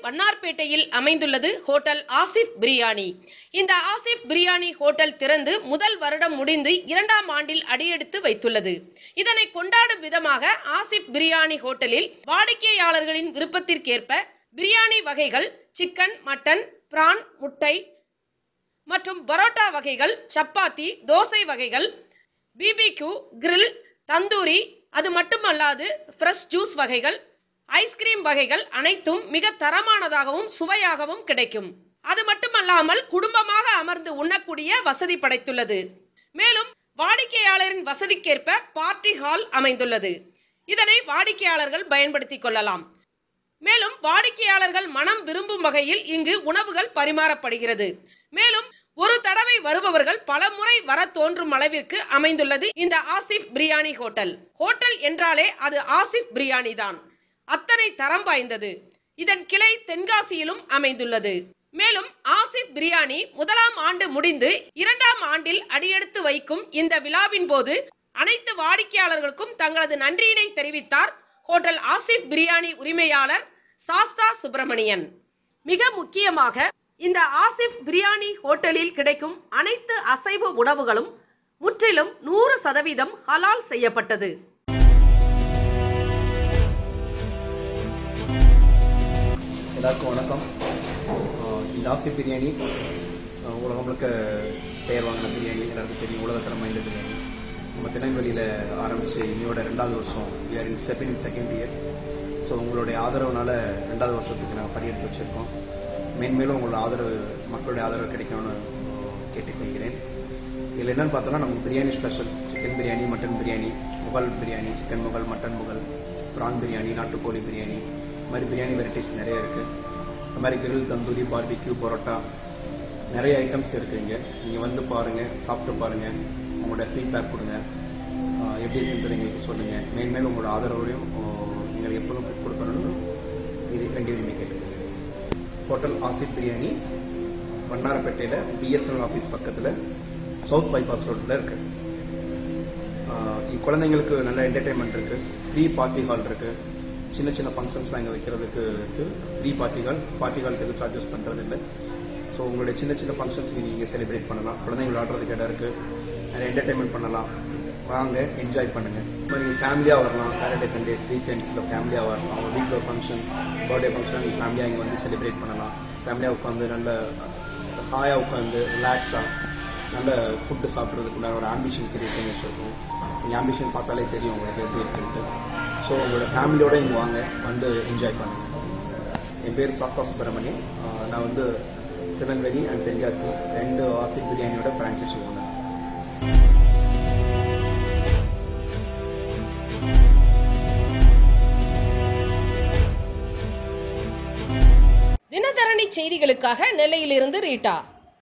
வண்ணார்பேட்டையில் அமைந்துள்ளது ஹோட்டல் ஆசிஃப் பிரியாணி இந்த ஆசிஃப் பிரியாணி ஹோட்டல் திறந்து முதல் வருடம் முடிந்து இரண்டாம் ஆண்டில் அடியெடுத்து வைத்துள்ளது இதனை கொண்டாடும் விதமாக ஆசிஃப் பிரியாணி ஹோட்டலில் வாடிக்கையாளர்களின் விருப்பத்திற்கேற்ப பிரியாணி வகைகள் சிக்கன் மட்டன் பிரான் முட்டை மற்றும் பரோட்டா வகைகள் சப்பாத்தி தோசை வகைகள் பிபிக்யூ கிரில் தந்தூரி அது மட்டுமல்லாது ஃப்ரெஷ் ஜூஸ் வகைகள் ஐஸ்கிரீம் வகைகள் அனைத்தும் மிக தரமானதாகவும் சுவையாகவும் கிடைக்கும் அது மட்டுமல்லாமல் குடும்பமாக அமர்ந்து உண்ணக்கூடிய வசதி படைத்துள்ளது மேலும் வாடிக்கையாளரின் வசதிக்கேற்ப பார்ட்டி ஹால் அமைந்துள்ளது இதனை வாடிக்கையாளர்கள் பயன்படுத்திக் கொள்ளலாம் மேலும் வாடிக்கையாளர்கள் மனம் விரும்பும் வகையில் இங்கு உணவுகள் பரிமாறப்படுகிறது மேலும் ஒரு தடவை வருபவர்கள் பல முறை வர தோன்றும் அளவிற்கு அமைந்துள்ளது இந்த ஆசிஃப் பிரியாணி ஹோட்டல் ஹோட்டல் என்றாலே அது ஆசிஃப் பிரியாணி தான் அத்தனை தரம் வாய்ந்தது இதன் கிளை தென்காசியிலும் அமைந்துள்ளது மேலும் ஆசிப் பிரியாணி முதலாம் ஆண்டு முடிந்து இரண்டாம் ஆண்டில் அடியெடுத்து வைக்கும் இந்த விழாவின் போது அனைத்து வாடிக்கையாளர்களுக்கும் தங்களது நன்றியினை தெரிவித்தார் ஹோட்டல் ஆசிப் பிரியாணி உரிமையாளர் சாஸ்தா சுப்பிரமணியன் மிக முக்கியமாக இந்த ஆசிஃப் பிரியாணி ஹோட்டலில் கிடைக்கும் அனைத்து அசைவ உணவுகளும் முற்றிலும் நூறு சதவீதம் ஹலால் செய்யப்பட்டது எல்லாருக்கும் வணக்கம் ஆஹ் இந்த ஆசி பிரியாணி ஆஹ் உலகம் முழுக்க பெயர் வாங்கின பிரியாணி எல்லாருக்கும் தெரியும் உலகத்தரம் வாய்ந்த பிரியாணி நம்ம திருநெல்வேலியில் ஆரம்பித்து இன்னையோட ரெண்டாவது வருஷம் we are in step in second year so உங்களுடைய ஆதரவுனால ரெண்டாவது வருஷத்துக்கு நாங்கள் படியெடுத்து வச்சுருக்கோம் மேன்மேலும் உங்களோட ஆதரவு மக்களுடைய ஆதரவு கிடைக்கும்னு ஆஹ் கேட்டுக்கொள்கிறேன் இதில் என்னன்னு பார்த்தோம்னா நமக்கு biryani special chicken biryani mutton biryani Mughal biryani chicken Mughal mutton Mughal prawn biryani நாட்டுக்கோழி பிரியாணி இந்த மாதிரி பிரியாணி வெரைட்டிஸ் நிறைய இருக்கு இந்த மாதிரி கிரில் தந்தூரி பார்பிக்யூ பரோட்டா நிறைய ஐட்டம்ஸ் இருக்கு இங்க நீங்க வந்து பாருங்க சாப்பிட்டு பாருங்க உங்களோட ஃபீட்பேக் கொடுங்க ஆஹ் எப்படி இருக்குன்றது எங்களுக்கு சொல்லுங்க மேன்மேலும் உங்களோட ஆதரவையும் ஆஹ் எங்களுக்கு எப்போதும் கொடுக்கணும்னு இது கண்டி உரிமை கேட்டுக்கிறேன் ஹோட்டல் ஆசிப் பிரியாணி வண்ணாரப்பேட்டையில் பிஎஸ்என்எல் ஆஃபீஸ் பக்கத்தில் சவுத் பைபாஸ் ரோட்டில் இருக்கு ஆஹ் இங்க குழந்தைங்களுக்கு நல்ல என்டர்டைன்மெண்ட் இருக்கு ஃப்ரீ பார்ட்டி ஹால் இருக்கு சின்ன சின்ன ஃபங்க்ஷன்ஸ்லாம் இங்கே வைக்கிறதுக்கு இருக்கு ஃப்ரீ பார்ட்டி ஹால் பார்ட்டி ஹாலுக்கு எதுவும் சார்ஜஸ் பண்ணுறது இல்லை ஸோ உங்களுடைய சின்ன சின்ன ஃபங்க்ஷன்ஸ் நீங்கள் செலிப்ரேட் பண்ணலாம் குழந்தைங்க விளையாடுறதுக்கு இடம் இருக்கு நிறைய என்டர்டைன்மெண்ட் பண்ணலாம் வாங்க என்ஜாய் பண்ணுங்க இப்போ நீங்கள் ஃபேமிலியாக வரலாம் சாட்டர்டே சண்டேஸ் வீக்கெண்ட்ஸில் ஃபேமிலியாக வரலாம் அவங்க வீட்டில் ஒரு ஃபங்க்ஷன் பர்த்டே ஃபங்க்ஷன் நீங்கள் ஃபேமிலியாக இங்கே வந்து செலிப்ரேட் பண்ணலாம் ஃபேமிலியாக உட்காந்து நல்ல ஹாயாக உட்காந்து ரிலாக்ஸாக நல்ல ஃபுட்டு சாப்பிட்றதுக்கு உண்டான ஒரு ஆம்பிஷன் கிரியேட் பண்ணி வச்சுருக்கோம் நீங்கள் ஆம்பிஷன் பார்த்தாலே தெரியும் உங்களுக்கு எப்படி இருக்குன்ட்டு ஸோ உங்களோட ஃபேமிலியோட இங்கே வாங்க வந்து என்ஜாய் பண்ணுங்க என் பேர் சாஸ்தா சுப்பிரமணியம் ஆஹ் நான் வந்து திருநெல்வேலி அண்ட் தென்காசி ரெண்டு ஆசிப் பிரியாணியோட ஃப்ரான்ச்சைசி ஓனர் தினதரணி செய்திகளுக்காக நெல்லையிலிருந்து ரீட்டா